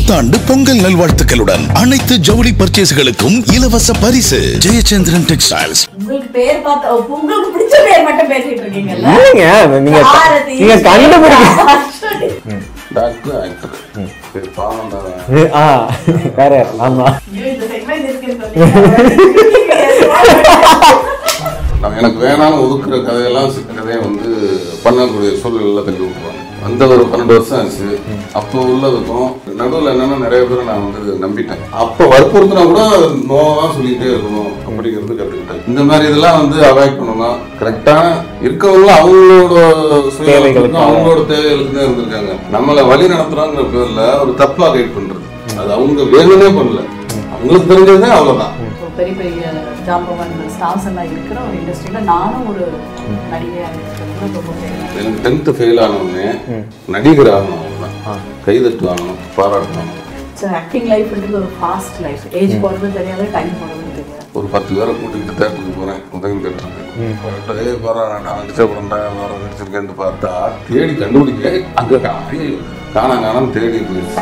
புத்தாண்டு பொங்கல் நல்வாழ்த்துக்களுடன் அனைத்து ஜவுளி பர்ச்சேஸ்களுக்கும் இலவச பரிசு ஜெயச்சந்திரன் டெக்ஸ்டைல்ஸ் உங்களுக்கு பேர் பார்த்தா ஓ, உங்களுக்கு பிடிச்ச பேர் மட்டும் பேசிட்டு இருக்கீங்கல்ல இல்லைங்க நீங்க பாரதி, நீங்க கண்டுபிடிக்க அஸ்வினி. டாக்டர் ஆக்டர் சரி பாவம் தான் ஆ வேற ஆமா ஐயோ, இந்த segment இருக்குன்னு சொன்னீங்க. நான் எனக்கு வேணாம்னு ஒதுக்குற கதையெல்லாம் சில கதையை வந்து பண்ணக்கூடிய சூழ்நிலையில் தள்ளி விட்டுருவாங்க அந்த ஒரு பன்னெண்டு வருஷம் ஆச்சு அப்போ உள்ளதுக்கும் நடுவில் என்னன்னா நிறைய பேரை நான் வந்து நம்பிட்டேன் அப்போ வற்புறுத்தினா கூட நோவா தான் சொல்லிக்கிட்டே இருக்கணும் அப்படிங்கிறது கற்றுக்கிட்டேன் இந்த மாதிரி இதெல்லாம் வந்து அவாய்ட் பண்ணணும் கரெக்டான இருக்கவங்களும் அவங்களோட சுயநலத்துக்கும் தேவைகளுக்கு. அவங்களோட தேவைகளுக்கு தான் இருந்திருக்காங்க நம்மளை வழி நடத்துறாங்கிற பேர்ல ஒரு தப்பா கைட் பண்றது அது அவங்க வேணும்னே பண்ணல அவங்களுக்கு தெரிஞ்சதே அவ்வளவுதான் So, பெரிய பெரிய ஜாம்பவான் ஸ்டார்ஸ் எல்லாம் இருக்கிற ஒரு இண்டஸ்ட்ரியில நானும் ஒரு நடிகையா இருக்கிறது ரொம்ப பெரிய எனக்கு டென்த்து ஃபெயில் ஆனவுடனே நடிகர் ஆகணும் அவ்வளோதான் கைதட்டு வாங்கணும் பாராட்டு வாங்கணும் ஸோ ஆக்டிங் லைஃப்ன்றது ஒரு ஃபாஸ்ட் லைஃப் ஏஜ் போகிறது தெரியாது டைம் போகிறது தெரியாது ஒரு பத்து பேரை கூட்டிகிட்டு தேட்டருக்கு போகிறேன் உதவி தேட்டருக்கு ஏ பரவாயில்ல நான் நடிச்ச படம்டா வர நடிச்சிருக்கேன்னு பார்த்தா தேடி கண்டுபிடிக்க அங்கே காணா காணான்னு தேடி போயிடுச்சு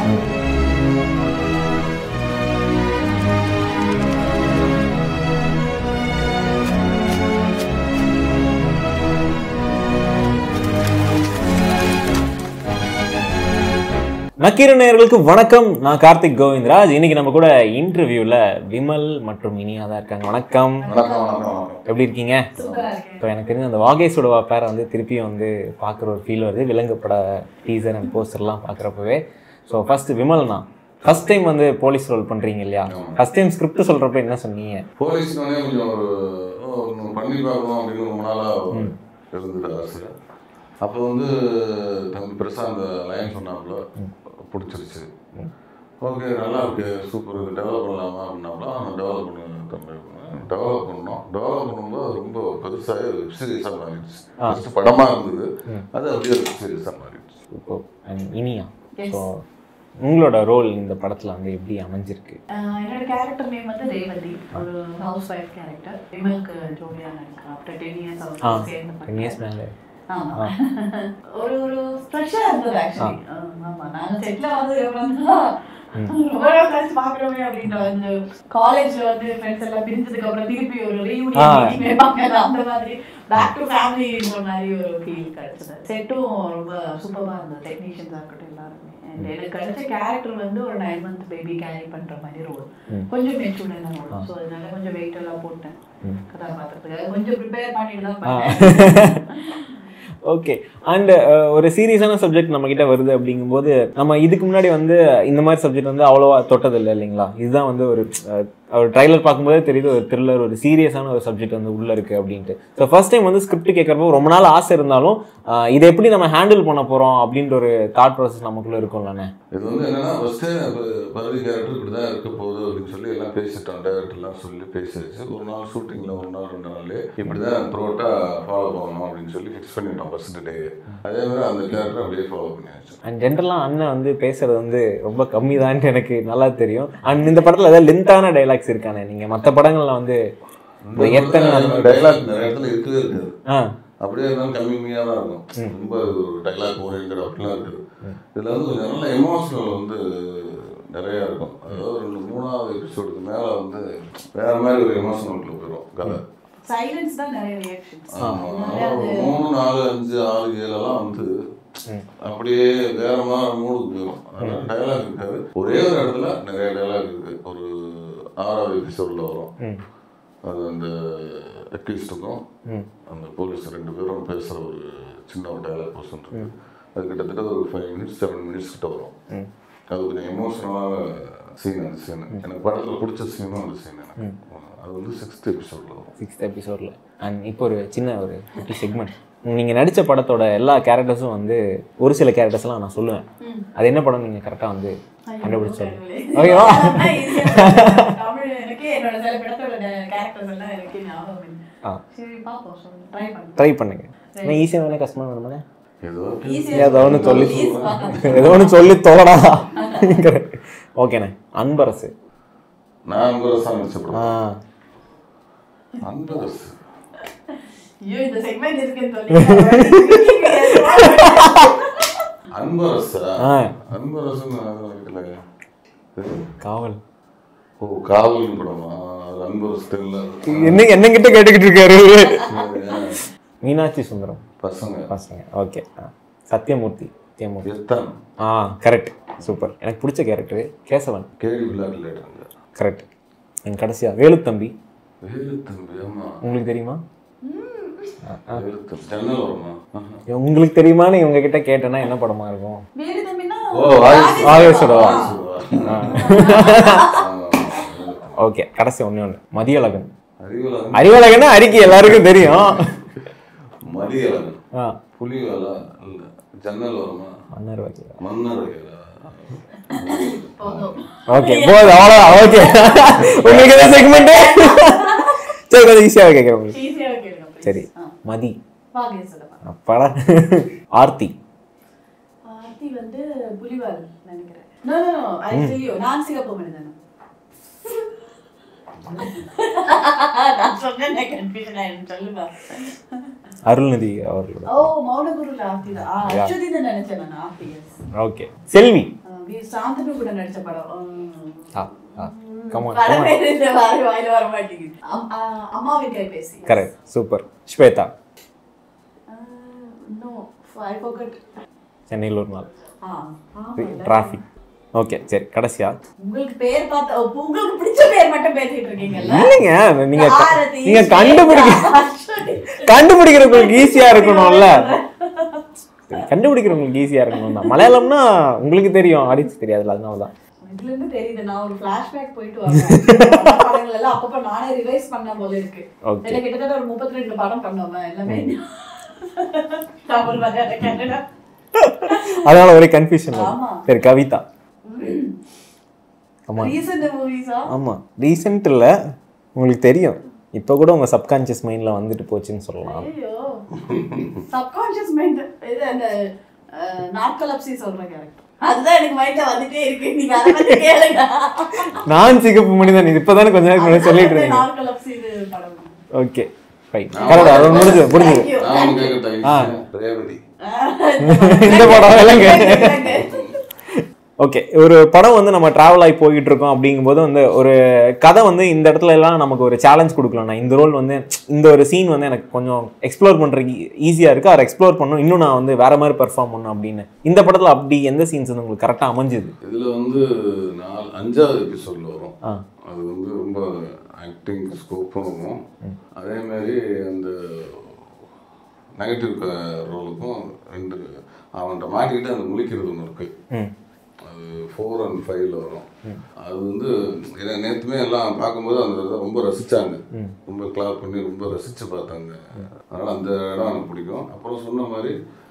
நக்கீர நேயர்களுக்கு வணக்கம் நான் கார்த்திக் கோவிந்தராஜ் இன்னைக்கு நம்ம கூட இன்டர்வியூல விமல் மற்றும் இனியா தான் இருக்காங்க வணக்கம் வணக்கம் வணக்கம் வணக்கம் எப்படி இருக்கீங்க இப்போ எனக்கு தெரிஞ்ச அந்த வாகேஷோட பேரை வந்து திருப்பியும் வந்து பார்க்குற ஒரு ஃபீல் வருது விலங்குப்பட டீசர் அண்ட் போஸ்டர்லாம் பார்க்குறப்பவே ஸோ ஃபர்ஸ்ட் விமல்னா ஃபர்ஸ்ட் டைம் வந்து போலீஸ் ரோல் பண்ணுறீங்க இல்லையா ஃபர்ஸ்ட் டைம் ஸ்கிரிப்ட் சொல்கிறப்ப என்ன சொன்னீங்க போலீஸ் வந்து கொஞ்சம் ஒரு ஓ, ஒண்ணு பண்ணி பார்க்கணும் அப்படின்னு ரொம்ப நாளாக இருந்தது ஆசை அப்போ வந்து தம்பி பெருசாக அந்த லைன் சொன்னாப்புல பிடிச்சிருச்சு ஓகே நல்லா இருக்கு சூப்பர் இது டெவலப் பண்ணலாமா அப்படின்னாப்புல டெவலப் பண்ண தம்பி டெவலப் பண்ணோம் டெவலப் பண்ணும்போது அது ரொம்ப பெருசாக வெப் சீரிஸாக மாறிடுச்சு ஃபஸ்ட்டு படமாக இருந்தது அது அப்படியே வெப் சீரிஸாக மாறிடுச்சு இப்போ and இனியா ஸோ உங்களோட ரோல் இந்த படத்தில் வந்து எப்படி அமைஞ்சிருக்கு ஆஹ் என்னோட கேரக்டர் நேம் வந்து ரேவதி ஒரு ஹவுஸ் ஒய்ஃப் கேரக்டர் விமலுக்கு ஜோடியா நடிக்கிறேன் ஆஃப்டர் டென் இயர்ஸ் ஆ அவர் சேர்ந்து டென் இயர்ஸ் மேலே ஆமா ஒரு ஒரு ஸ்ட்ரெஸ்ஸாக இருந்தது ஆக்சுவலி ஆமா நாங்க செட்ல வந்து ரொம்ப நாள் கழிச்சு பாக்குறோமே அப்படின்ற வந்து காலேஜ்ல வந்து ஃப்ரெண்ட்ஸ் எல்லாம் பிரிஞ்சதுக்கு அப்புறம் திருப்பி ஒரு ஆ. ரீயூனியன் வைப்பாங்க அந்த மாதிரி பேக் டு ஃபேமிலின்ற மாதிரி ஒரு ஃபீல் கிடைச்சது செட்டும் ரொம்ப சூப்பரா இருந்தது டெக்னீஷியன்ஸாக இருக்கட்டும் எல்லாருமே And எனக்கு கிடைச்ச கேரக்டர் வந்து ஒரு நைன் மந்த் பேபி கேரி பண்ற மாதிரி ரோல் கொஞ்சம் மெச்சூர்டான ரோல் ஸோ அதனால கொஞ்சம் வெயிட் எல்லாம் போட்டேன் கதாபாத்திரத்துக்கு கொஞ்சம் ப்ரிப்பேர் பண்ணிட்டு தான் பண்ணேன் ஓகே அண்ட் ஒரு சீரியஸான சப்ஜெக்ட் நம்ம கிட்ட வருது அப்படிங்கும்போது நம்ம இதுக்கு முன்னாடி வந்து இந்த மாதிரி சப்ஜெக்ட் வந்து அவ்வளோவா தொட்டதில்லை இல்லைங்களா இதுதான் வந்து ஒரு அஹ், ஒரு ட்ரைலர் பார்க்கும்போதே தெரியுது ஒரு த்ரில்லர் ஒரு சீரியஸான ஒரு சப்ஜெக்ட் வந்து உள்ள இருக்கு அப்படின்ட்டு ஸோ ஃபர்ஸ்ட் டைம் வந்து ஸ்கிரிப்ட் கேட்குறப்போ ரொம்ப நாள் ஆசை இருந்தாலும் அஹ், இதை எப்படி நம்ம ஹேண்டில் பண்ண போறோம் அப்படின்ற ஒரு தாட் ப்ராசஸ் நமக்குள்ள இருக்கும்லண்ணே இது வந்து என்னன்னா ஃபஸ்ட்டு பகுதி கேரக்டர் இப்படி தான் இருக்க போகுது அப்படின்னு சொல்லி எல்லாம் பேசிட்டோம் டேரக்டர்லாம் சொல்லி பேசிடுச்சு ஒரு நாள் ஷூட்டிங்கில் ஒரு நாள் ரெண்டு நாள் இப்படி தான் த்ரோட்டாக ஃபாலோ பண்ணணும் அப்படின்னு சொல்லி ஃபிக்ஸ் பண்ணிட்டோம் ஃபர்ஸ்ட் டே அதே மாதிரி அந்த கேரக்டர் அப்படியே ஃபாலோ பண்ணியாச்சு அண்ட் ஜென்ரலாக அண்ணன் வந்து பேசுறது வந்து ரொம்ப கம்மி எனக்கு நல்லா தெரியும் அண்ட் இந்த படத்தில் ஏதாவது லென்த்தான டைலாக்ஸ் இருக்கானே நீங்கள் மற்ற படங்கள்ல வந்து இந்த எத்தனை டைலாக் நிறைய இடத்துல இருக்கவே இருக்காது ஆ அப்படியே இருந்தாலும் கம்மியாக தான் இருக்கும் ரொம்ப ஒரு டைலாக் ஓரியன்ட் அப்படிலாம் இருக்குது இதில் வந்து கொஞ்சம் நல்ல எமோஷனல் வந்து நிறையா இருக்கும் அதாவது ரெண்டு மூணாவது எபிசோடுக்கு மேலே வந்து வேற மாதிரி ஒரு எமோஷனல் போயிடும் கதை சைலன்ஸ் தான் நிறைய ரியாக்ஷன்ஸ் ஆமா. ஒரு மூணு நாலு அஞ்சு ஆறு ஏழெல்லாம் வந்து அப்படியே வேற மாதிரி மூடுக்கு போயிடும் அதனால டைலாக் இருக்காது ஒரே ஒரு இடத்துல நிறைய டைலாக் இருக்கு ஒரு ஆறாவது எபிசோட்ல வரும் அது அந்த அக்யூஸ்டுக்கும் அந்த போலீஸ் ரெண்டு பேரும் பேசுற ஒரு சின்ன ஒரு டைலாக் போர்ஷன் இருக்கு அது கிட்டத்தட்ட ஒரு ஃபைவ் மினிட்ஸ் செவன் மினிட்ஸ் கிட்ட வரும் அது கொஞ்சம் எமோஷனலான சீன் அந்த சீன் எனக்கு படத்தில் பிடிச்ச சீனும் அந்த சீன் எனக்கு அது வந்து சிக்ஸ்த் எபிசோட்ல வரும் சிக்ஸ்த் எபிசோடில் அண்ட் இப்போ ஒரு சின்ன ஒரு குட்டி செக்மெண்ட் நீங்கள் நடித்த படத்தோட எல்லா கேரக்டர்ஸும் வந்து ஒரு சில கேரக்டர்ஸ்லாம் நான் சொல்லுவேன் அது என்ன படம் நீங்கள் கரெக்டாக வந்து கண்டுபிடிச்சு சொல்லுங்க ஓகேவா தமிழ் எனக்கு என்னோட சில படத்தோட கேரக்டர்ஸ் எல்லாம் எனக்கு ஞாபகம் இல்லை. ஆ சரி பார்ப்போம் சொல்லு ட்ரை பண்ணுறேன் ட்ரை பண்ணுங்க நான் ஈஸியாக வேணா கஷ்டமாக வேணுமாண்ணே ஏதோ ஏதோ ஒன்று சொல்லி ஏதோ ஒன்று சொல்லி தொலைடா ஓகேண்ணே அன்பரசு நான் அன்பரசா நடிச்ச ஆ படம் அன்பரசு ஐயோ இந்த செக்மெண்ட் இருக்குன்னு சொல்லி அன்பரசா ஆ. அன்பரசன் இல்லை காவல் ஓ காவல் படமா அது அன்பர் ஸ்டெல்ல என்ன என்ன கிட்ட கேட்டுக்கிட்டு இருக்காரு இவரு. மீனாட்சி சுந்தரம் பசங்க பசங்க ஓகே சத்யமூர்த்தி சத்யமூர்த்தி எத்தான் ஆ கரெக்ட் சூப்பர் எனக்கு பிடிச்ச கேரக்டர் கேசவன் கேள்வி விளையாட்டுல கரெக்ட் என் கடைசியா வேலுத்தம்பி வேலு தம்பி ஆமா உங்களுக்கு தெரியுமா வேலு தம்பி ஜன்னல் வருமா ஆஹா. உங்களுக்கு தெரியுமான்னு இவங்க கிட்ட கேட்டேன்னா என்ன படமா இருக்கும் வேறு தம்பினா ஓ ஆயுஷ் ஆவேசடவா ஆமா. ஓகே கடைசி ஒண்ணே ஒன்று மதியழகன் அறிவலகன் அறிவழகன் அறிக்கை எல்லாருக்கும் தெரியும் மதியழகன் ஆ புலி வேலை இல்ல ஜன்னல் வருமா மன்னர் வகையா மன்னர் வேலை போதும் ஓகே போதும் அவ்வளோ ஓகே உங்களுக்கு எதாவது செக்மெண்ட் சரி கொஞ்சம் ஈஸியாக கேட்குறேன் உங்களுக்கு ஈஸியாக கேளுங்க please. சரி ஆ. மதி வாங்க சொல்லுங்க அப்பாடா ஆர்த்தி ஆர்த்தி வந்து புலிவால் நினைக்கிறேன் no no no I tell you நான் சிகப்பு மனிதன் நான் சொன்னேன் கன்ஃபியூஷன் ஆயிடும் சொல்லுமா அருள்நிதி அவர்களோட ஓ மௌனகுருல ஆர்த்தி தான் ஆ, அஸ்வதி தான் நினைச்சேன் நான் ஆர்த்தி எஸ் ஓகே செல்வி சாந்தனு கூட நடிச்ச படம் உம். ஆ ஆ கமான் படம் கமான் பேரு இந்த வார வாயில வர மாட்டேங்குது அம்- ஆ, அம்மாவின் கைபேசி correct super Swetha no I forgot சென்னையில் ஒரு நாள் ஆ ஆமா டிராஃபிக் ஓகே சரி கடைசியா உங்களுக்கு பேர் பார்த்தா அப்ப உங்களுக்கு பிடிச்ச பேர் மட்டும் பேசிட்டு இருக்கீங்கல்ல இல்லைங்க நீங்க க- பாரதி, நீங்க கண்டுபிடிக்க அஸ்வதி. கண்டுபிடிக்கிறவங்களுக்கு ஈஸியா இருக்கணும்ல கண்டுபிடிக்கிறவங்களுக்கு ஈஸியா இருக்கணும் தான் மலையாளம்னா உங்களுக்கு தெரியும் ஆடியன்ஸ் தெரியாதுல்ல அதனால தான் இதுல இருந்து தெரியுது நான் ஒரு ஃபிளாஷ்பேக் போயிட்டு வரேன் படங்கள் எல்லாம் அப்பப்ப நானே ரிவைஸ் பண்ண போல இருக்கு Okay. எனக்கு கிட்டத்தட்ட ஒரு முப்பத்தி ரெண்டு படம் பண்ணோமே எல்லாமே தமிழ் மலையாள கன்னடா அதனால ஒரே கன்ஃபியூஷன் ஆமா. சரி கவிதா ஆமா ரீசெண்ட் மூவிஸா ஆமா ரீசெண்ட் இல்ல உங்களுக்கு தெரியும் இப்போ கூட உங்க சப்கான்ஷியஸ் மைண்ட்ல வந்துட்டு போச்சுன்னு சொல்லலாம் ஐயோ சப்கான்ஷியஸ் மைண்ட் இது அந்த நார்கலப்சி சொல்ற கேரக்டர் அதுதான் எனக்கு மைண்ட்ல வந்துட்டே இருக்கு நீங்க அதை பத்தி கேளுங்க நான் சிகப்பு மனிதன் இது இப்பதானே கொஞ்ச நேரம் முன்னாடி சொல்லிட்டு இருந்தீங்க நார்கலப்சி இது படம் ஓகே ஃபைன் கரெக்ட் அது முடிஞ்சு முடிஞ்சது Thank you. நான் கேட்க ரேவதி இந்த படம் எல்லாம் கேட்டேன் இல்லைங்க. ஓகே ஒரு படம் வந்து நம்ம டிராவல் ஆகி போயிட்டு இருக்கோம் அப்படிங்கும்போது வந்து ஒரு கதை வந்து இந்த இடத்துல எல்லாம் நமக்கு ஒரு சேலஞ்ச் கொடுக்கலாம் நான் இந்த ரோல் வந்து இந்த ஒரு சீன் வந்து எனக்கு கொஞ்சம் எக்ஸ்ப்ளோர் பண்ணுறதுக்கு ஈஸியாக இருக்குது அதை எக்ஸ்ப்ளோர் பண்ணணும் இன்னும் நான் வந்து வேற மாதிரி பெர்ஃபார்ம் பண்ணணும் அப்படின்னு இந்த படத்தில் அப்படி எந்த சீன்ஸ் வந்து உங்களுக்கு கரெக்டாக அமைஞ்சுது இதுல வந்து நாலு அஞ்சாவது எபிசோட்ல வரும் ஆ. அது வந்து ரொம்ப ஆக்டிங் ஸ்கோப்பும் இருக்கும் அதே மாதிரி அந்த நெகட்டிவ் ரோலுக்கும் ரெண்டு அவன்கிட்ட மாட்டிக்கிட்டு அந்த முழிக்கிறது ஒன்று இருக்கு ம் அது ஃபோர் அண்ட் ஃபைவ்ல வரும் அது வந்து எனக்கு நேற்றுமே எல்லாம் பார்க்கும்போது அந்த இதை ரொம்ப ரசிச்சாங்க ரொம்ப கிளாப் பண்ணி ரொம்ப ரசிச்சு பார்த்தாங்க அதனால அந்த இடம் எனக்கு பிடிக்கும் அப்புறம் சொன்ன மாதிரி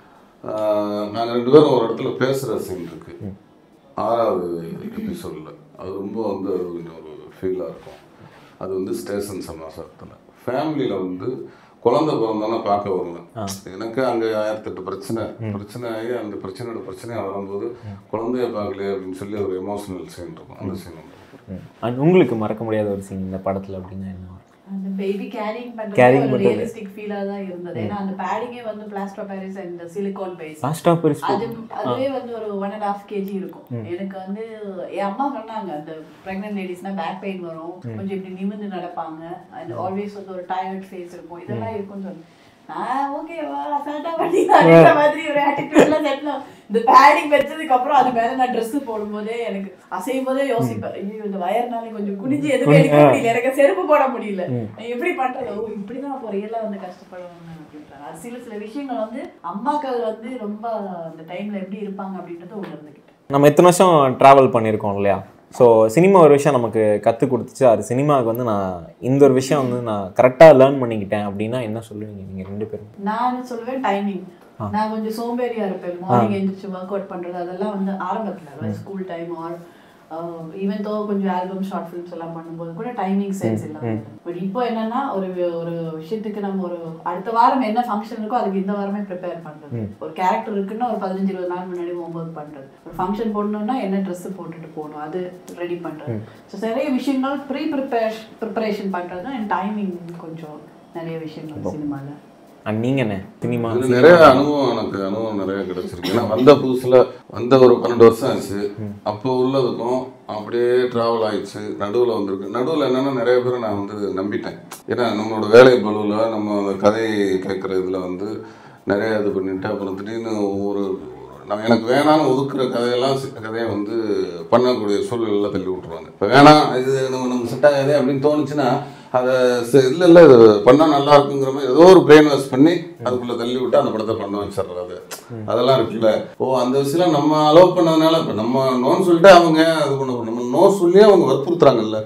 நாங்கள் ரெண்டு பேரும் ஒரு இடத்துல பேசுகிற சீன் இருக்கு ஆறாவது எபிசோடில் அது ரொம்ப வந்து அது கொஞ்சம் ஒரு ஃபீலாக இருக்கும் அது வந்து ஸ்டேஷன் சமாசாரத்தில் ஃபேமிலியில் வந்து குழந்தை பிறந்தானே பார்க்க வருவேன் எனக்கு அங்கே ஆயிரத்தெட்டு பிரச்சனை பிரச்சனை ஆகி அந்த பிரச்சனையோட பிரச்சனையாக வரும்போது குழந்தைய பார்க்கலையே அப்படின்னு சொல்லி ஒரு எமோஷனல் சீன் இருக்கும் அந்த சீன் வந்து அண்ட் உங்களுக்கு மறக்க முடியாத ஒரு சீன் இந்த படத்தில் அப்படின்னா என்ன அந்த பேபி கேரிங் பண்றது Carrying ஒரு பண்றது. ரியலிஸ்டிக் ஃபீலா தான் இருந்தது ஏன்னா அந்த பேடிங்கே வந்து plaster Paris and silicone base last of அது அதுவே வந்து ஒரு ஒன் அண்ட் ஹாஃப் கேஜி இருக்கும் எனக்கு வந்து என் அம்மா சொன்னாங்க அந்த பிரெக்னென்ட் லேடிஸ்னா பேக் பெயின் வரும் கொஞ்சம் இப்படி நிமிர்ந்து நடப்பாங்க அண்ட் ஆல்வேஸ் வந்து ஒரு டயர்ட் ஃபேஸ் இருக்கும் இதெல்லாம் இருக்கும்னு சொல்லி நான் ஓகேவா அசால்ட்டா பண்ணி அப்படின்ற மாதிரி ஒரு ஆட்டிடியூட்ல செட்டில் இந்த பேடிங் வச்சதுக்கு அப்புறம் அது மேல நான் Dress போடும்போதே எனக்கு அசையும் போதே யோசிப்பேன் ஐயோ இந்த வயர்னால கொஞ்சம் குனிஞ்சு எதுவும் எடுக்க முடியல எனக்கு செருப்பு போட முடியல நான் எப்படி பண்றது ஓ இப்படிதான் அப்போ ரியலா வந்து கஷ்டப்படுவாங்க அப்படின்றாங்க அது சில சில விஷயங்கள் வந்து அம்மாக்கள் வந்து ரொம்ப அந்த டைம்ல எப்படி இருப்பாங்க அப்படின்றத உணர்ந்துக்கிட்டேன் நம்ம எத்தனை வருஷம் ட்ராவல் பண்ணியிருக்கோம் இல்லையா ஸோ சினிமா ஒரு விஷயம் நமக்கு கற்றுக் கொடுத்துச்சு அது சினிமாவுக்கு வந்து நான் இந்த ஒரு விஷயம் வந்து நான் கரெக்டாக லேர்ன் பண்ணிக்கிட்டேன் அப்படின்னா என்ன சொல்லுவீங்க நீங்கள் ரெண்டு பேரும் நான் சொல்லுவேன் டைமிங் நான் கொஞ்சம் சோம்பேறியா இருப்பேன் மார்னிங் எழுந்திரிச்சு ஒர்க் அவுட் பண்றது அதெல்லாம் வந்து ஆரம்பத்துல school time R even though கொஞ்சம் ஆல்பம் ஷார்ட் ஃபிலிம்ஸ் எல்லாம் பண்ணும்போது கூட டைமிங் சென்ஸ் இல்லாம பட் இப்போ என்னன்னா ஒரு ஒரு விஷயத்துக்கு நம்ம ஒரு அடுத்த வாரம் என்ன ஃபங்க்ஷன் இருக்கோ அதுக்கு இந்த வாரமே ப்ரிப்பேர் பண்றது ஒரு கேரக்டர் இருக்குன்னா ஒரு பதினஞ்சு இருபது நாள் முன்னாடி ஹோம்ஒர்க் பண்றது ஒரு ஃபங்க்ஷன் போடணும்னா என்ன ட்ரெஸ் போட்டுட்டு போகணும் அது ரெடி பண்றது ஸோ நிறைய விஷயங்கள் ப்ரீ ப்ரிப்பேர் ப்ரிப்பரேஷன் பண்றது அண்ட் டைமிங் கொஞ்சம் நிறைய விஷயங்கள் சினிமால அண்ட் நீங்க என்ன சினிமா இது நிறைய அனுபவம் எனக்கு அனுபவம் நிறைய கிடைச்சிருக்கு ஏன்னா வந்த புதுசுல வந்த ஒரு பன்னெண்டு வருஷம் ஆச்சு அப்போ உள்ளதுக்கும் அப்படியே டிராவல் ஆயிடுச்சு நடுவில் வந்திருக்கு நடுவில் என்னன்னா நிறைய பேரை நான் வந்து நம்பிட்டேன் ஏன்னா நம்மளோட வேலை பலுவில் நம்ம அந்த கதை கேட்குற இதில் வந்து நிறைய இது பண்ணிட்டு அப்புறம் திடீர்னு ஒவ்வொரு நான் எனக்கு வேணாம்னு ஒதுக்குற கதையெல்லாம் சி- கதையை வந்து பண்ணக்கூடிய சூழ்நிலையில் தள்ளி விட்டுருவாங்க இப்போ வேணாம் இது நம்ம நம்ம செட் ஆகாது அப்படின்னு தோணுச்சுன்னா அதை இல்லை இல்லை இது பண்ணால் நல்லா இருக்குங்கிற மாதிரி ஏதோ ஒரு பிரெயின் வாஷ் பண்ணி அதுக்குள்ளே தள்ளி விட்டு அந்த படத்தை பண்ண வச்சிடுறது அதெல்லாம் இருக்குல்ல ஓ அந்த விஷயம் நம்ம அலோவ் பண்ணதுனால இப்போ நம்ம நோன்னு சொல்லிட்டு அவங்க அது பண்ண நம்ம நோ சொல்லி அவங்க வற்புறுத்துறாங்கல்ல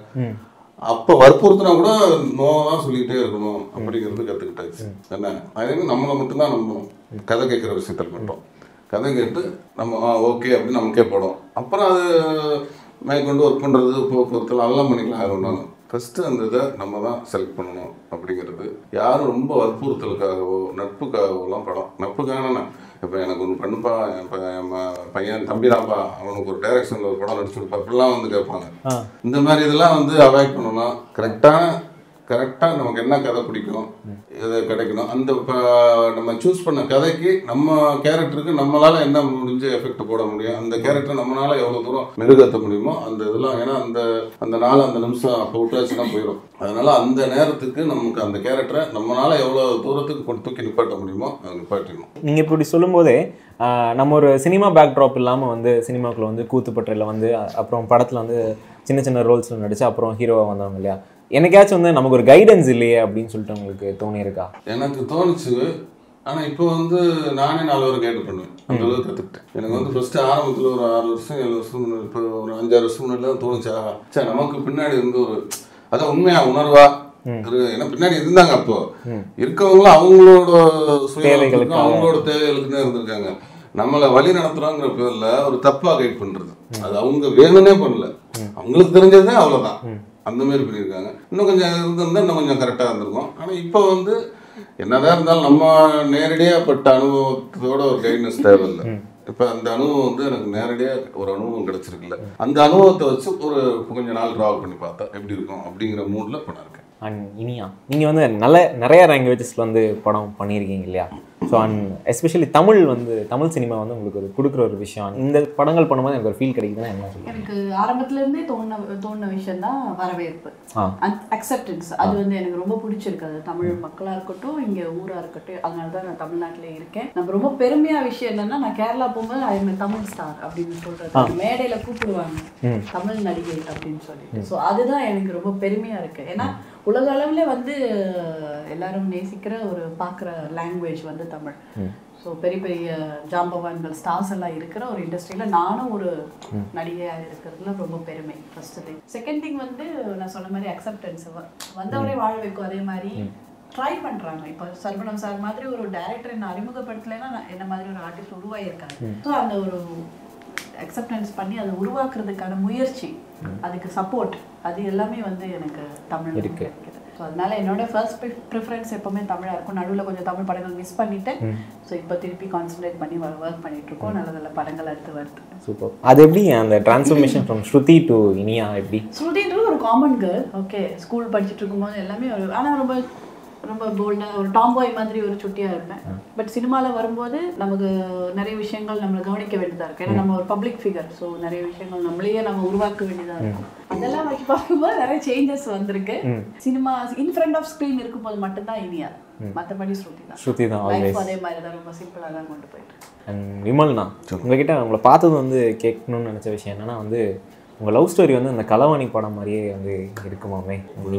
அப்போ வற்புறுத்தினா கூட நோ தான் சொல்லிக்கிட்டே இருக்கணும் அப்படிங்கிறது கற்றுக்கிட்டாச்சு என்ன அது நம்மளை மட்டும்தான் நம்பணும் கதை கேட்குற விஷயத்தில் மட்டும் கதை கேட்டு நம்ம ஓகே அப்படின்னு நமக்கே படம் அப்புறம் அது மேற்கொண்டு ஒர்க் பண்ணுறது போக்குவரத்துல அதெல்லாம் பண்ணிக்கலாம் அது ஒன்றாங்க ஃபஸ்ட்டு அந்த இதை நம்ம தான் செலக்ட் பண்ணணும் அப்படிங்கிறது யாரும் ரொம்ப வற்புறுத்தலுக்காகவோ நட்புக்காகவோலாம் படம் நட்புக்காக இப்போ எனக்கு ஒன்று பண்ணுப்பா இப்போ என் ம- பையன் தம்பிதான்ப்பா அவனுக்கு ஒரு டைரக்ஷனில் ஒரு படம் நடிச்சு கொடுப்பா அப்படிலாம் வந்து கேட்பாங்க ஆ. இந்த மாதிரி இதெல்லாம் வந்து அவாய்ட் பண்ணணும் கரெக்டான கரெக்டாக நமக்கு என்ன கதை பிடிக்கும் இது கிடைக்கணும் அந்த இப்போ நம்ம சூஸ் பண்ண கதைக்கு நம்ம கேரக்டருக்கு நம்மளால என்ன முடிஞ்ச எஃபெக்ட் போட முடியும் அந்த கேரக்டர் நம்மளால எவ்வளோ தூரம் மெருகேற்ற முடியுமோ அந்த இதெல்லாம் ஏன்னா அந்த அந்த நாள் அந்த நிமிஷம் அப்போ விட்டாச்சுன்னா போயிடும் அதனால அந்த நேரத்துக்கு நமக்கு அந்த கேரக்டரை நம்மளால எவ்வளோ தூரத்துக்கு கொண்டு தூக்கி நிப்பாட்ட முடியுமோ அதை நிப்பாட்டிடணும் நீங்கள் இப்படி சொல்லும்போதே ஆஹ், நம்ம ஒரு சினிமா பேக்ட்ராப் இல்லாமல் வந்து சினிமாக்குள்ள வந்து கூத்துப்பற்றையில் வந்து அ- அப்புறம் படத்தில் வந்து சின்ன சின்ன ரோல்ஸில் நடிச்சு அப்புறம் ஹீரோவாக வந்தவங்க இல்லையா என்னைக்காச்சும் வந்து நமக்கு ஒரு கைடன்ஸ் இல்லையே அப்படின்னு சொல்லிட்டு உங்களுக்கு தோணியிருக்கா எனக்கு தோணுச்சு ஆனால் இப்போ வந்து நானே நாலு வரை கைடு பண்ணுவேன் அந்த அளவுக்கு கற்றுக்கிட்டேன் எனக்கு வந்து ஃபஸ்ட்டு ஆரம்பத்தில் ஒரு ஆறு வருஷம் ஏழு வருஷம் முன்னாடி இப்போ ஒரு அஞ்சாறு வருஷம் முன்னாடி தான் தோணுச்சா சரி நமக்கு பின்னாடி இருந்து ஒரு அதான் உண்மையா உணர்வா இரு ஏன்னா பின்னாடி இருந்தாங்க அப்போ இருக்கவங்களும் அவங்களோட சுயநலத்துக்கும் தேவைகளுக்காக. அவங்களோட தேவைகளுக்கு தான் இருந்திருக்காங்க நம்மளை வழி நடத்துறோங்கிற பேர்ல ஒரு தப்பா கைட் பண்றது அது அவங்க வேணும்னே பண்ணல அவங்களுக்கு தெரிஞ்சதே அவ்வளவுதான் அந்த மாதிரி பண்ணியிருக்காங்க இன்னும் கொஞ்சம் இருந்திருந்தா இன்னும் கொஞ்சம் கரெக்டாக இருந்திருக்கும் ஆனா இப்போ வந்து என்னதான் இருந்தாலும் நம்ம நேரடியா பட்ட அனுபவத்தோட ஒரு கைட்னஸ் தேவையில்லை இப்போ அந்த அனுபவம் வந்து எனக்கு நேரடியாக ஒரு அனுபவம் கிடைச்சிருக்குல்ல அந்த அனுபவத்தை வச்சு ஒரு கொஞ்ச நாள் ட்ராவல் பண்ணி பார்த்தா எப்படி இருக்கும் அப்படிங்கிற மூடில் இப்போ நான் இருக்கேன் அண்ட் இனியா நீங்கள் வந்து நல்ல நிறைய லாங்குவேஜஸில் வந்து படம் பண்ணியிருக்கீங்க இல்லையா ஸோ அண்ட் எஸ்பெஷலி தமிழ் வந்து தமிழ் சினிமா வந்து உங்களுக்கு ஒரு கொடுக்குற ஒரு விஷயம் இந்த படங்கள் பண்ணும்போது எனக்கு ஒரு ஃபீல் கிடைக்குதுன்னா என்ன சொல்லுங்க எனக்கு ஆரம்பத்துல இருந்தே தோணுன தோணுன விஷயம் தான் வரவேற்பு ஆ. அக்செப்டன்ஸ் அது வந்து எனக்கு ரொம்ப பிடிச்சிருக்கு அது தமிழ் மக்களா இருக்கட்டும் இங்க ஊரா இருக்கட்டும் அதனால தான் நான் தமிழ்நாட்டுல இருக்கேன் நம்ம ரொம்ப பெருமையா விஷயம் என்னன்னா நான் கேரளா போகும்போது ஐ தமிழ் ஸ்டார் அப்படின்னு சொல்றது மேடையில கூப்பிடுவாங்க தமிழ் நடிகை அப்படின்னு சொல்லிட்டு ஸோ அதுதான் எனக்கு ரொம்ப பெருமையா இருக்கு ஏன்னா உலக அளவுல வந்து எல்லாரும் நேசிக்கிற ஒரு பார்க்குற லாங்குவேஜ் வந்து தமிழ் ஸோ பெரிய பெரிய ஜாம்பவான்கள் ஸ்டார்ஸ் எல்லாம் இருக்கிற ஒரு இண்டஸ்ட்ரியில் நானும் ஒரு நடிகையாக இருக்கிறதுல ரொம்ப பெருமை ஃபர்ஸ்ட் திங் செகண்ட் திங் வந்து நான் சொன்ன மாதிரி அக்செப்டன்ஸ் வந்தவரே வாழ வைக்கும் அதே மாதிரி ட்ரை பண்றாங்க இப்போ சர்வணம் சார் மாதிரி ஒரு டைரக்டர் என்ன அறிமுகப்படுத்தலைன்னா நான் என்ன மாதிரி ஒரு ஆர்டிஸ்ட் உருவாகியிருக்காங்க ஸோ அந்த ஒரு அக்செப்டன்ஸ் பண்ணி அதை உருவாக்குறதுக்கான முயற்சி அதுக்கு சப்போர்ட் அது எல்லாமே வந்து எனக்கு தமிழ் இருக்கு. கிடைக்குது ஸோ அதனால என்னோட ஃபர்ஸ்ட் ப்ரிஃபரன்ஸ் எப்பவுமே தமிழா இருக்கும் நடுவில் கொஞ்சம் தமிழ் படங்கள் மிஸ் பண்ணிட்டேன் ஸோ இப்போ திருப்பி கான்சென்ட்ரேட் பண்ணி ஒர்க் பண்ணிட்டு இருக்கோம் நல்ல நல்ல படங்கள் அடுத்து வருது சூப்பர் அது எப்படி அந்த transformation from Shruti to Iniya எப்படி ஸ்ருதின்றது ஒரு காமன் கேர்ள் ஓகே ஸ்கூல் படிச்சுட்டு இருக்கும்போது எல்லாமே ஒரு ஆனால் ரொம்ப ரொம்ப போல்டாக ஒரு டாம்பாய் மாதிரி ஒரு சுட்டியாக இருப்பேன் பட் சினிமாவில் வரும்போது நமக்கு நிறைய விஷயங்கள் நம்மளை கவனிக்க வேண்டியதாக இருக்கு ஏன்னா நம்ம ஒரு பப்ளிக் ஃபிகர் ஸோ நிறைய விஷயங்கள் நம்மளையே நம்ம உருவாக்க வேண்டியதாக இருக்கும் அதெல்லாம் வச்சு பார்க்கும்போது நிறைய சேஞ்சஸ் வந்திருக்கு cinema in front of screen இருக்கும்போது மட்டும்தான் இனியா மற்றபடி ஸ்ருதி தான் ஸ்ருதி தான் லைஃப் ஆல்வேஸ் அதே மாதிரி தான் ரொம்ப சிம்பிளாக தான் கொண்டு போயிட்டு அண்ட் விமல்ண்ணா உங்ககிட்ட உங்களை பார்த்தது வந்து கேட்கணும்னு நினச்ச விஷயம் என்னன்னா வந்து உங்கள் லவ் ஸ்டோரி வந்து அந்த கலவாணி படம் மாதிரியே வந்து இருக்குமாமே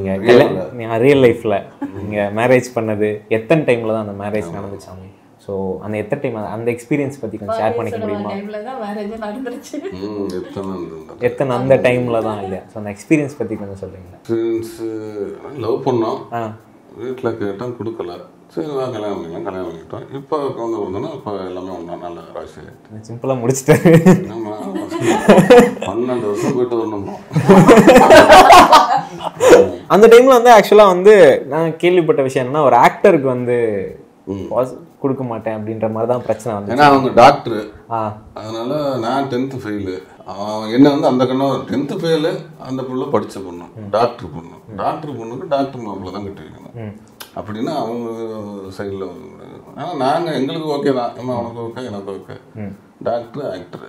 நீங்கள் ரியல் லைஃப்பில் நீங்கள் மேரேஜ் பண்ணது எத்தனை டைமில் தான் அந்த மேரேஜ் நடந்துச்சாமே ஸோ அந்த எத்தனை டைம் அந்த எக்ஸ்பீரியன்ஸ் பற்றி கொஞ்சம் ஷேர் பண்ணிக்க முடியுமா டைமில் தான் மேரேஜ் நடந்துருச்சு ம், எத்தனை இருந்தது எத்தனை அந்த டைமில் தான் இல்லையா ஸோ அந்த எக்ஸ்பீரியன்ஸ் பற்றி கொஞ்சம் சொல்லுங்களேன் ஃப்ரெண்ட்ஸு லவ் பண்ணோம் ஆ வீட்டில் கேட்டோம் கொடுக்கல சரி வா கல்யாணம் பண்ணிக்கலாம் கல்யாணம் பண்ணிக்கிட்டோம் இப்போ குழந்தை பிறந்தோன்னா இப்போ எல்லாமே ஒன்றா நல்ல ராசி சிம்பிளாக முடிச்சிட்டாரு ஆமா, பன்னெண்டு வருஷம் போயிட்டு வரணும் அந்த டைமில் வந்து ஆக்சுவலாக வந்து நான் கேள்விப்பட்ட விஷயம் என்னன்னா ஒரு ஆக்டருக்கு வந்து பாஸ் கொடுக்க மாட்டேன் அப்படின்ற மாதிரி தான் பிரச்சனை வந்து ஏன்னா அவங்க டாக்டரு ஆ அதனால நான் டென்த்து ஃபெயிலு என்ன வந்து அந்த கண்ணம் டென்த்து ஃபெயிலு அந்த புள்ள படித்த பொண்ணு டாக்டர் பொண்ணு டாக்டர் பொண்ணுக்கு டாக்டர் மாப்பிள்ள தான் கட்டி வைக்கணும் அப்படின்னா அவங்க சைடில் ஆனால் நாங்கள் எங்களுக்கு ஓகே தான் ஏமா உனக்கு ஓகே எனக்கு ஓகே டாக்டர் ஆக்டரு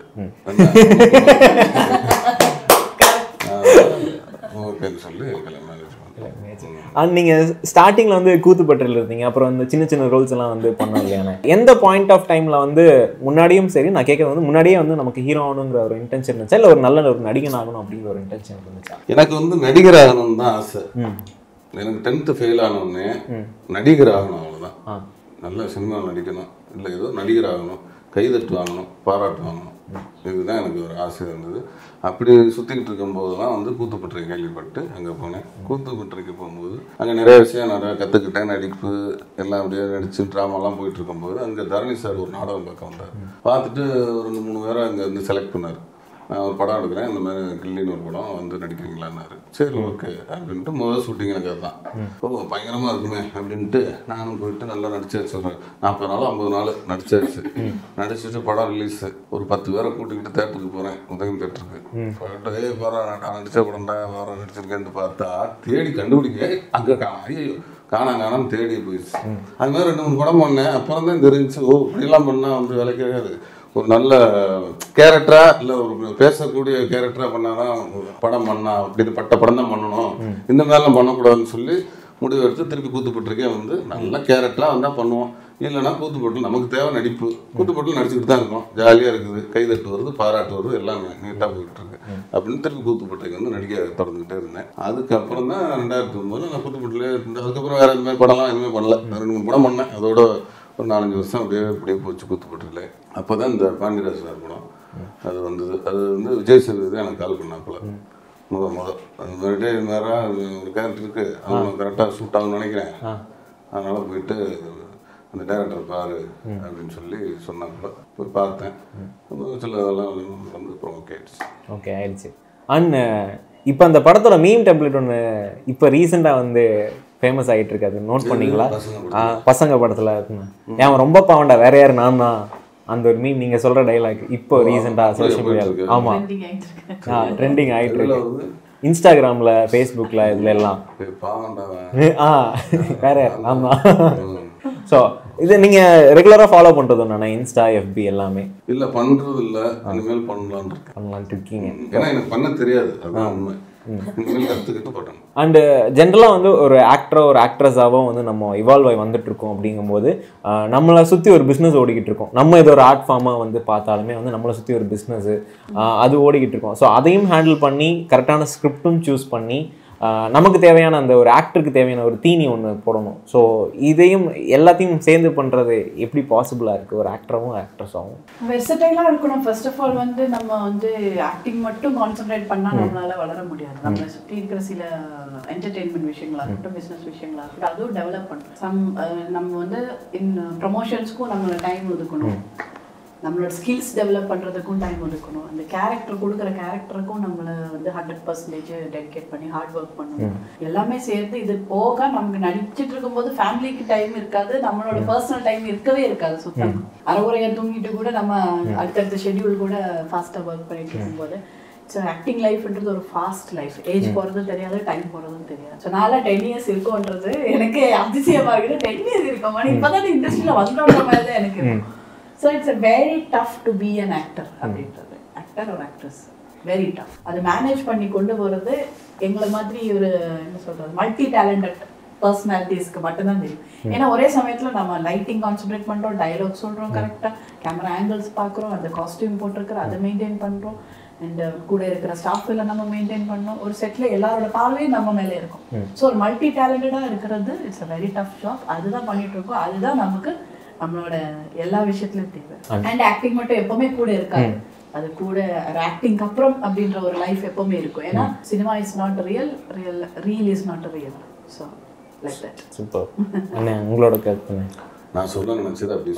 ஓகேன்னு சொல்லி கல்யாணம் மேரேஜ் பண்ணேன் அண்ட் நீங்கள் ஸ்டார்டிங்கில் வந்து கூத்துப்பட்டில் இருந்தீங்க அப்புறம் வந்து சின்ன சின்ன ரோல்ஸ் எல்லாம் வந்து பண்ணோம் இல்லையானே எந்த பாயிண்ட் ஆஃப் டைமில் வந்து முன்னாடியும் சரி நான் கேட்கறது வந்து முன்னாடியே வந்து நமக்கு ஹீரோ ஆகணுங்கிற ஒரு இன்டென்ஷன் இருந்துச்சா இல்லை ஒரு நல்ல ஒரு நடிகன் ஆகணும் அப்படிங்கிற ஒரு இன்டென்ஷன் இருந்துச்சா எனக்கு வந்து நடிகர் ஆகணும்னு தான் ஆசை எனக்கு டென்த்து ஃபெயில் ஆனோடனே நடிகர் ஆகணும் அவ்வளோதான் ஆ நல்ல சினிமா நடிக்கணும் இல்லை ஏதோ நடிகர் ஆகணும் கைதட்டு வாங்கணும் பாராட்டு வாங்கணும் இதுதான் எனக்கு ஒரு ஆசை இருந்தது அப்படி சுற்றிக்கிட்டு இருக்கும்போது தான் வந்து கூத்துப்பட்டறை கேள்விப்பட்டு அங்கே போனேன் கூத்துப்பட்டறைக்கு போகும்போது அங்கே நிறைய விஷயம் நிறைய கற்றுக்கிட்டேன் நடிப்பு எல்லாம் அப்படியே நடிச்சு ட்ராமாலாம் போயிட்டு இருக்கும்போது அங்கே தரணி சார் ஒரு நாடகம் பார்க்க வந்தார் பார்த்துட்டு ஒரு ரெண்டு மூணு பேரை அங்கே வந்து செலக்ட் பண்ணார் நான் ஒரு படம் எடுக்கிறேன் இந்த மாதிரி கில்லின்னு ஒரு படம் வந்து நடிக்கிறீங்களான்னாரு சரி ஓகே அப்படின்ட்டு முதல் ஷூட்டிங் எனக்கு அதுதான் ஓ பயங்கரமாக இருக்குமே அப்படின்ட்டு நானும் போயிட்டு நல்லா நடிச்சாச்சு ஒரு நாற்பது நாள் ஐம்பது நாள் நடிச்சாச்சு நடிச்சுட்டு படம் ரிலீஸ் ஒரு பத்து பேரை கூட்டிக்கிட்டு தேட்டருக்கு போகிறேன் உதயம் தேட்டருக்கு போயிட்டு ஏய் பாரா நான் நடிச்ச படம்டா வேற நடிச்சிருக்கேன்னு பார்த்தா தேடி கண்டுபிடிக்க அங்கே காணும் ஐயோ காணா காணான்னு தேடி போயிடுச்சு அது மாதிரி ரெண்டு மூணு படம் பண்ணேன் அப்புறம் தான் தெரிஞ்சுச்சு ஓ இப்படிலாம் பண்ணால் வந்து வேலைக்கு ஆகாது ஒரு நல்ல கேரக்டரா இல்லை ஒரு பேசக்கூடிய கேரக்டரா பண்ணாதான் படம் பண்ணா அப்படி பட்ட படம் தான் பண்ணணும் இந்த மாதிரிலாம் பண்ணக்கூடாதுன்னு சொல்லி முடிவு எடுத்து திருப்பி கூத்துப்பட்டிருக்கே வந்து நல்ல கேரக்டரா வந்தால் பண்ணுவோம் இல்லைன்னா கூத்துப்பட்டு நமக்கு தேவை நடிப்பு கூத்துப்பட்டு நடிச்சுக்கிட்டு தான் இருக்கோம் ஜாலியாக இருக்குது கைதட்டு வருது பாராட்டு வருது எல்லாமே நீட்டாக போயிட்டு இருக்கு அப்படின்னு திருப்பி கூத்துப்பட்டிக்கு வந்து நடிக்க தொடர்ந்துகிட்டே இருந்தேன் அதுக்கப்புறம் தான் ரெண்டாயிரத்தி ஒன்பதுல நான் கூத்துப்பட்டிலே இருந்து அதுக்கப்புறம் வேற எதுவுமே படம்லாம் எதுவுமே பண்ணல ரெண்டு மூணு படம் பண்ணேன் அதோட ஒரு நாலஞ்சு வருஷம் அப்படியே அப்படியே போச்சு கூத்துப்பட்டில் அப்போ தான் இந்த பாண்டியராஜ் சார் படம் அது வந்தது அது வந்து விஜய் சேதுபதி தான் எனக்கு கால் பண்ணாப்புல முத முத அது மாதிரிட்டே நேரா ஒரு கேரக்டர் இருக்கு அவங்க கரெக்டாக சூட் ஆகும்னு நினைக்கிறேன் அதனால போயிட்டு அந்த டேரக்டர் பாரு அப்படின்னு சொல்லி சொன்னாப்புல போய் பார்த்தேன் அப்புறம் சில இதெல்லாம் வந்து அப்புறம் ஓகே ஆயிடுச்சு ஓகே ஆயிடுச்சு அண்ட் இப்போ அந்த படத்தோட மீம் டெம்ப்ளேட் ஒன்று இப்போ ரீசெண்டாக வந்து ஃபேமஸ் ஆகிட்டு இருக்கு அது நோட் பண்ணீங்களா பசங்க ஆ, பசங்க படத்தில் இருக்குங்க ஏன் ரொம்ப பாவண்டா வேற யார் நான் தான் அந்த ஒரு மீம் நீங்கள் சொல்கிற டைலாக் இப்போ ரீசெண்டாக சோஷியல் மீடியாவில் போயிட்டு ஆமாம் Trending ஆயிட்டு இருக்கு. ஆ ட்ரெண்டிங் ஆகிட்டு இதில் இருக்கு வந்து இன்ஸ்டாகிராமில் ஃபேஸ்புக்கில் இதுல எல்லாம் ஏய், பாவம்டா ஆ வேற யார் நான் தான் அவன். ஸோ இது நீங்கள் ரெகுலராக ஃபாலோ பண்ணுறது நானே இன்ஸ்டா எஃபி எல்லாமே இல்ல பண்றது இல்ல இனிமேல் பண்ணலாம்னு இருக்கேன் பண்ணலான்ட்டு இருக்கீங்க ஏன்னா எனக்கு பண்ண தெரியாது அதுதான் உண்மை இனிமேல் கத்துக்கிட்டு பண்ணணும் அண்டு ஜென்ரலாக வந்து ஒரு ஆக்டரோ ஒரு ஆக்ட்ரஸாகவும் வந்து நம்ம இவால்வ் ஆகி வந்துட்டு இருக்கோம் அப்படிங்கும்போது ஆஹ், நம்மளை சுற்றி ஒரு பிஸ்னஸ் ஓடிக்கிட்டு இருக்கோம் நம்ம இது ஒரு ஆர்ட் ஃபார்மாக வந்து பார்த்தாலுமே வந்து நம்மளை சுற்றி ஒரு பிஸ்னஸ் அது ஓடிக்கிட்டு இருக்கோம் ஸோ அதையும் ஹேண்டில் பண்ணி கரெக்டான ஸ்கிரிப்டும் சூஸ் பண்ணி ஆஹ், நமக்கு தேவையான அந்த ஒரு ஆக்டருக்கு தேவையான ஒரு தீனி ஒன்று போடணும் ஸோ இதையும் எல்லாத்தையும் சேர்ந்து பண்ணுறது எப்படி பாசிபிளாக இருக்குது ஒரு ஆக்டராகவும் ஆக்ட்ரஸாகவும் வெர்சடைலா இருக்கணும் ஃபர்ஸ்ட் ஆஃப் ஆல் வந்து நம்ம வந்து ஆக்டிங் மட்டும் கான்சென்ட்ரேட் பண்ணா நம்மளால வளர முடியாது நம்மளை சுற்றி இருக்கிற சில என்டர்டெயின்மெண்ட் விஷயங்களா இருக்கட்டும் பிசினஸ் விஷயங்களா இருக்கட்டும் அதுவும் டெவலப் பண்ணணும் சம் நம்ம வந்து இன் ப்ரமோஷன்ஸ்க்கும் நம்மளோட டைம் ஒதுக்கணும் நம்மளோட ஸ்கில்ஸ் டெவலப் பண்ணுறதுக்கும் டைம் ஒதுக்கணும் அந்த கேரக்டர் கொடுக்குற கேரக்டருக்கும் நம்மளை வந்து ஹண்ட்ரட் பர்சன்டேஜ் டெடிகேட் பண்ணி ஹார்ட் ஒர்க் பண்ணணும் எல்லாமே சேர்ந்து இது போக நமக்கு நடிச்சிட்டு இருக்கும்போது ஃபேமிலிக்கு டைம் இருக்காது நம்மளோட பர்சனல் டைம் இருக்கவே இருக்காது சுத்தம் அரைகுறையா தூங்கிட்டு கூட நம்ம அடுத்தடுத்த ஷெட்யூல் கூட ஃபாஸ்ட்டாக ஒர்க் பண்ணிட்டு இருக்கும்போது ஸோ ஆக்டிங் லைஃப்ன்றது ஒரு ஃபாஸ்ட் லைஃப் ஏஜ் போகிறதும் தெரியாது டைம் போகிறதும் தெரியாது ஸோ நான்ல டென் இயர்ஸ் இருக்கும்ன்றது எனக்கு அதிசயமா இருக்குது டென் இயர்ஸ் இருக்கோமா இப்போ தான் இண்டஸ்ட்ரியில் வந்தோன்ற மாதிரி தான் எனக்கு இருக்கும் so it's a very tough to be an actor அப்படின்றது ஆக்டர் ஒரு ஆக்ட்ரஸ் வெரி டஃப் அது மேனேஜ் பண்ணி கொண்டு போகிறது எங்களை மாதிரி ஒரு என்ன சொல்கிறது மல்டி டேலண்டட் பர்சனாலிட்டிஸ்க்கு மட்டும்தான் தெரியும் ஏன்னா ஒரே சமயத்தில் நம்ம லைட்டிங் கான்சென்ட்ரேட் பண்ணுறோம் டயலாக் சொல்கிறோம் கரெக்டாக கேமரா ஆங்கிள்ஸ் பார்க்குறோம் அந்த காஸ்டியூம் போட்டிருக்கிற அதை மெயின்டைன் பண்ணுறோம் அண்ட் கூட இருக்கிற ஸ்டாஃப் எல்லாம் நம்ம மெயின்டைன் பண்ணோம் ஒரு செட்டில் எல்லாரோட பார்வையும் நம்ம மேலே இருக்கும் ஸோ ஒரு மல்டி டேலண்டடாக இருக்கிறது it's a very tough job அதுதான் பண்ணிட்டு இருக்கோம் அதுதான் நமக்கு நம்மளோட எல்லா விஷயத்துலயும் தேவை அண்ட் ஆக்டிங் மட்டும் எப்பவுமே கூட இருக்காது அது கூட ஆக்டிங்க்கு அப்புறம் அப்படின்ற ஒரு லைஃப் எப்பவுமே இருக்கும் ஏன்னா cinema is not real real reel is not real so like that super அண்ணே உங்களோட கருத்துண்ணே நான் சொல்ல நினைச்சது அப்படி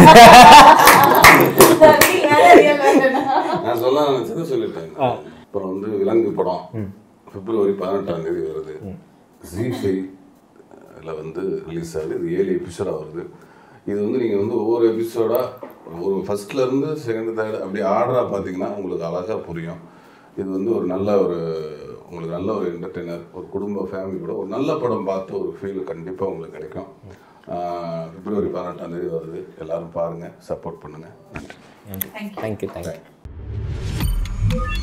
சொல்லி நான் சொல்ல நினைச்சதை சொல்லிட்டேன் அப்புறம் வந்து விலங்கு படம் பிப்ரவரி பதினெட்டாம் தேதி வருது ஜி ஃபைவ்ல வந்து ரிலீஸ் ஆகுது இது ஏழு எபிசோடாக வருது இது வந்து நீங்கள் வந்து ஒவ்வொரு எபிசோடாக ஒரு ஃபர்ஸ்ட்லேருந்து செகண்ட் தேர்ட் அப்படி ஆர்டராக பார்த்தீங்கன்னா உங்களுக்கு அழகாக புரியும் இது வந்து ஒரு நல்ல ஒரு உங்களுக்கு நல்ல ஒரு என்டர்டெய்னர் ஒரு குடும்ப ஃபேமிலி கூட ஒரு நல்ல படம் பார்த்து ஒரு ஃபீல் கண்டிப்பாக உங்களுக்கு கிடைக்கும் ஆஹ் பிப்ரவரி பதினெட்டாம் தேதி வருது எல்லாரும் பாருங்கள் சப்போர்ட் பண்ணுங்கள் நன்றி தேங்க்யூ தேங்க்யூ